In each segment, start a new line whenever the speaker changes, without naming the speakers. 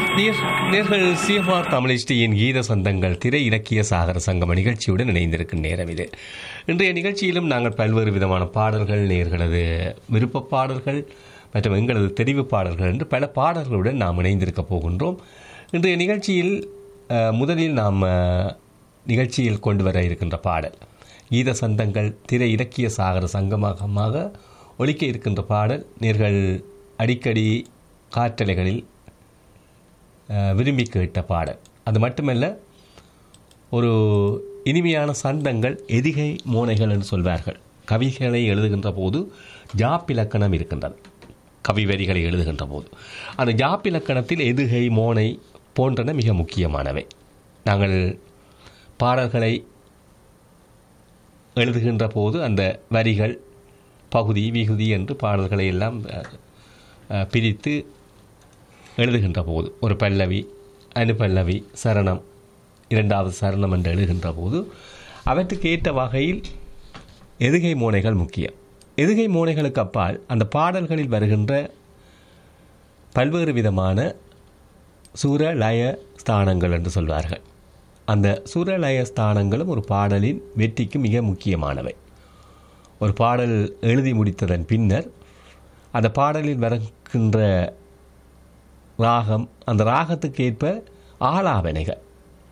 நேர் நேர்கள் சிஎம்ஆர் தமிழிஸ்டியின் கீத சொந்தங்கள் திரை இலக்கிய சாகர சங்கம நிகழ்ச்சியுடன் இணைந்திருக்கும் நேரம் இது இன்றைய நிகழ்ச்சியிலும் நாங்கள் பல்வேறு விதமான பாடல்கள் நேர்களது விருப்ப பாடல்கள் மற்றும் எங்களது தெரிவு பாடல்கள் என்று பல பாடல்களுடன் நாம் இணைந்திருக்க போகின்றோம் இன்றைய நிகழ்ச்சியில் அஹ், முதலில் நாம் அஹ், நிகழ்ச்சியில் கொண்டு வர இருக்கின்ற பாடல் கீத சந்தங்கள் திரை இலக்கிய சாகர சங்கமாக ஒலிக்க இருக்கின்ற பாடல் நேர்கள் அடிக்கடி காற்றலைகளில் அஹ், விரும்பி கேட்ட பாடல் அது மட்டுமல்ல ஒரு இனிமையான சந்தங்கள் எதிகை மோனைகள் என்று சொல்வார்கள் கவிகளை எழுதுகின்ற போது ஜாப் இலக்கணம் இருக்கின்றது கவி வரிகளை எழுதுகின்ற போது அந்த ஜாப் இலக்கணத்தில் எதுகை மோனை போன்றன மிக முக்கியமானவை நாங்கள் பாடல்களை எழுதுகின்ற போது அந்த வரிகள் பகுதி விகுதி என்று பாடல்களை எல்லாம் அஹ், அஹ், பிரித்து எழுதுகின்ற போது ஒரு பல்லவி அனுபல்லவி சரணம் இரண்டாவது சரணம் என்று எழுதுகின்ற போது அவற்றுக்கு ஏற்ற வகையில் எதுகை மோனைகள் முக்கியம் எதுகை மோனைகளுக்கு அப்பால் அந்த பாடல்களில் வருகின்ற பல்வேறு விதமான சுர லய ஸ்தானங்கள் என்று சொல்வார்கள் அந்த சுர லய ஸ்தானங்களும் ஒரு பாடலின் வெற்றிக்கு மிக முக்கியமானவை ஒரு பாடல் எழுதி முடித்ததன் பின்னர் அந்த பாடலில் வருகின்ற ராகம் அந்த ராகத்துக்கு ஏற்ப ஆலாபனைகள்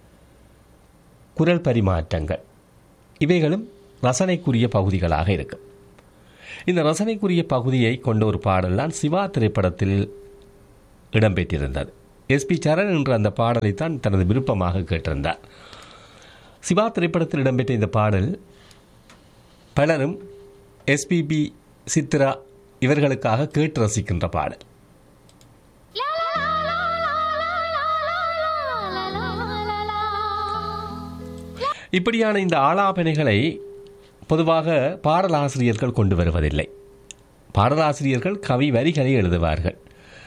குரல் பரிமாற்றங்கள் இவைகளும் ரசனைக்குரிய பகுதிகளாக இருக்கும் இந்த ரசனைக்குரிய பகுதியை கொண்ட ஒரு பாடல் தான் சிவா திரைப்படத்தில் இடம்பெற்றிருந்தது எஸ்பி சரண் என்ற அந்த பாடலை தான் தனது விருப்பமாக கேட்டிருந்தார் சிவா திரைப்படத்தில் இடம்பெற்ற இந்த பாடல் பலரும் எஸ்பிபி சித்ரா இவர்களுக்காக கேட்டு ரசிக்கின்ற பாடல் இப்படியான இந்த ஆலாபனைகளை பொதுவாக பாடலாசிரியர்கள் கொண்டு வருவதில்லை பாடலாசிரியர்கள் கவி வரிகளை எழுதுவார்கள்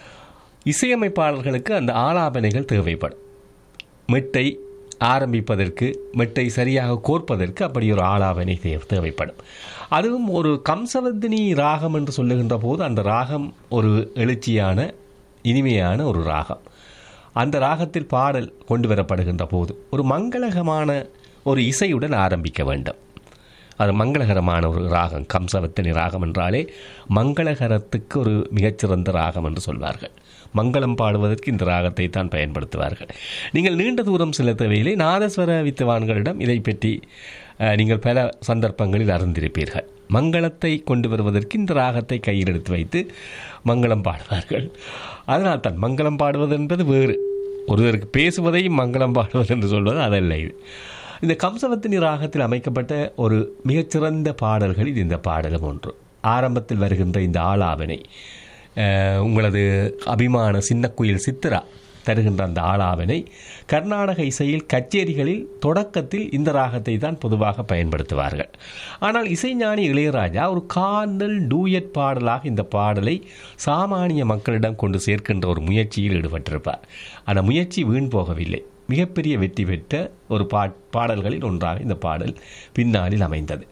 இசையமைப்பாளர்களுக்கு அந்த ஆலாபனைகள் தேவைப்படும் மெட்டை ஆரம்பிப்பதற்கு மெட்டை சரியாக கோர்ப்பதற்கு அப்படி ஒரு ஆலாபனை தே தேவைப்படும் அதுவும் ஒரு கம்சவர்தினி ராகம் என்று சொல்லுகின்ற போது அந்த ராகம் ஒரு எழுச்சியான இனிமையான ஒரு ராகம் அந்த ராகத்தில் பாடல் கொண்டு வரப்படுகின்ற போது ஒரு மங்களகமான ஒரு இசையுடன் ஆரம்பிக்க வேண்டும் அது மங்களகரமான ஒரு ராகம் கம்சவர்த்தினி ராகம் என்றாலே மங்களகரத்துக்கு ஒரு மிகச்சிறந்த ராகம் என்று சொல்வார்கள் மங்களம் பாடுவதற்கு இந்த ராகத்தை தான் பயன்படுத்துவார்கள் நீங்கள் நீண்ட தூரம் செல்ல தேவையில்லை நாதஸ்வர வித்துவான்களிடம் இதை பற்றி அஹ், நீங்கள் பல சந்தர்ப்பங்களில் அறிந்திருப்பீர்கள் மங்களத்தை கொண்டு வருவதற்கு இந்த ராகத்தை கையில் எடுத்து வைத்து மங்களம் பாடுவார்கள் அதனால் தான் மங்களம் பாடுவது என்பது வேறு ஒருவருக்கு பேசுவதையும் மங்களம் பாடுவது என்று சொல்வது அதல்ல இது இந்த கம்சவத்தினி ராகத்தில் அமைக்கப்பட்ட ஒரு மிகச்சிறந்த பாடல்களில் இந்த பாடலும் ஒன்று ஆரம்பத்தில் வருகின்ற இந்த ஆலாவனை அஹ், உங்களது அபிமான சின்னக்குயில் சித்திரா தருகின்ற அந்த ஆலாவனை கர்நாடக இசையில் கச்சேரிகளில் தொடக்கத்தில் இந்த ராகத்தை தான் பொதுவாக பயன்படுத்துவார்கள் ஆனால் இசைஞானி இளையராஜா ஒரு காதல் டூயட் பாடலாக இந்த பாடலை சாமானிய மக்களிடம் கொண்டு சேர்க்கின்ற ஒரு முயற்சியில் ஈடுபட்டிருப்பார் அந்த முயற்சி வீண் போகவில்லை மிகப்பெரிய வெற்றி பெற்ற ஒரு பா பாடல்களில் ஒன்றாக இந்த பாடல் பின்னாளில் அமைந்தது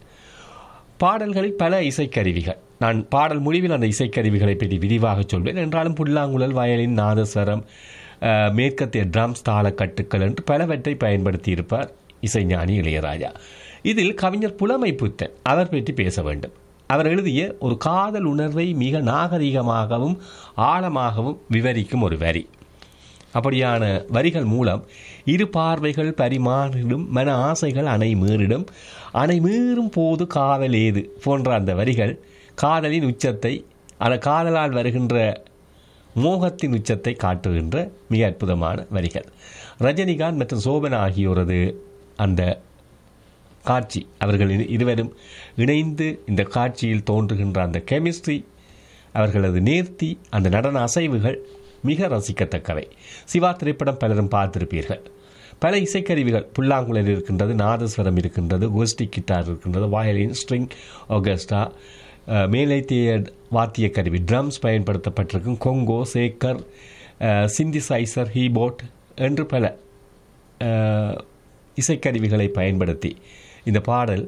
பாடல்களில் பல இசைக்கருவிகள் நான் பாடல் முடிவில் அந்த இசைக்கருவிகளை பற்றி விரிவாக சொல்வேன் என்றாலும் புல்லாங்குழல் வயலின் நாதஸ்வரம் அஹ், மேற்கத்திய ட்ரம்ஸ் தாளக்கட்டுக்கள் என்று பலவற்றை பயன்படுத்தியிருப்பார் இசைஞானி இளையராஜா இதில் கவிஞர் புலமை புத்தன் அவர் பற்றி பேச வேண்டும் அவர் எழுதிய ஒரு காதல் உணர்வை மிக நாகரிகமாகவும் ஆழமாகவும் விவரிக்கும் ஒரு வரி அப்படியான வரிகள் மூலம் இரு பார்வைகள் பரிமாறிடும் மன ஆசைகள் அணை மீறிடும் அணை மீறும் போது காதல் ஏது போன்ற அந்த வரிகள் காதலின் உச்சத்தை அந்த காதலால் வருகின்ற மோகத்தின் உச்சத்தை காட்டுகின்ற மிக அற்புதமான வரிகள் ரஜினிகாந்த் மற்றும் சோபனா ஆகியோரது அந்த காட்சி அவர்கள் இரு- இருவரும் இணைந்து இந்த காட்சியில் தோன்றுகின்ற அந்த கெமிஸ்ட்ரி அவர்களது நேர்த்தி அந்த நடன அசைவுகள் மிக ரசிக்கத்தக்கவை சிவா திரைப்படம் பலரும் பார்த்திருப்பீர்கள் பல இசைக்கருவிகள் புல்லாங்குழல் இருக்கின்றது நாதஸ்வரம் இருக்கின்றது கோஸ்டி கிட்டார் இருக்கின்றது வயலின் ஸ்ட்ரிங் ஆகஸ்டா மேலைத்திய வாத்திய கருவி ட்ரம்ஸ் பயன்படுத்தப்பட்டிருக்கும் கொங்கோ சேக்கர் சிந்திசைசர் ஹீபோட் என்று பல அஹ், இசைக்கருவிகளை பயன்படுத்தி இந்த பாடல்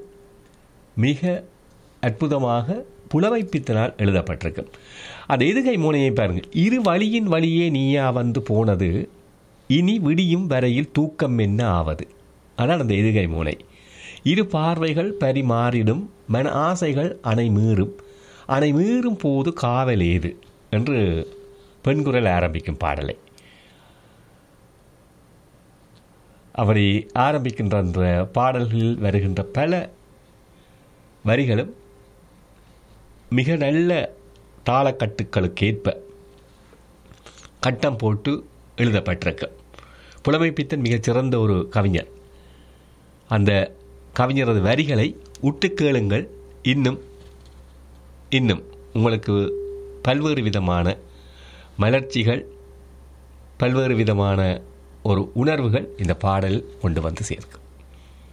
மிக அற்புதமாக புலமைப்பித்தனால் எழுதப்பட்டிருக்கு அந்த எதுகை மூனையை பாருங்கள் இரு வழியின் வழியே நீயா வந்து போனது இனி விடியும் வரையில் தூக்கம் என்ன ஆவது அதான் அந்த எதுகை மூனை இரு பார்வைகள் பரிமாறிடும் மன ஆசைகள் அணை மீறும் அணை மீறும் போது காவல் ஏது என்று பெண்குரல் ஆரம்பிக்கும் பாடலை அப்படி ஆரம்பிக்கின்ற அந்த பாடல்களில் வருகின்ற பல வரிகளும் மிக நல்ல தாளக்கட்டுக்களுக்கேற்ப கட்டம் போட்டு எழுதப்பட்டிருக்கு புலமைப்பித்தன் மிகச்சிறந்த ஒரு கவிஞர் அந்த கவிஞரது வரிகளை உட்டு கேளுங்கள் இன்னும் இன்னும் உங்களுக்கு பல்வேறு விதமான மலர்ச்சிகள் பல்வேறு விதமான ஒரு உணர்வுகள் இந்த பாடல் கொண்டு வந்து சேர்க்கும்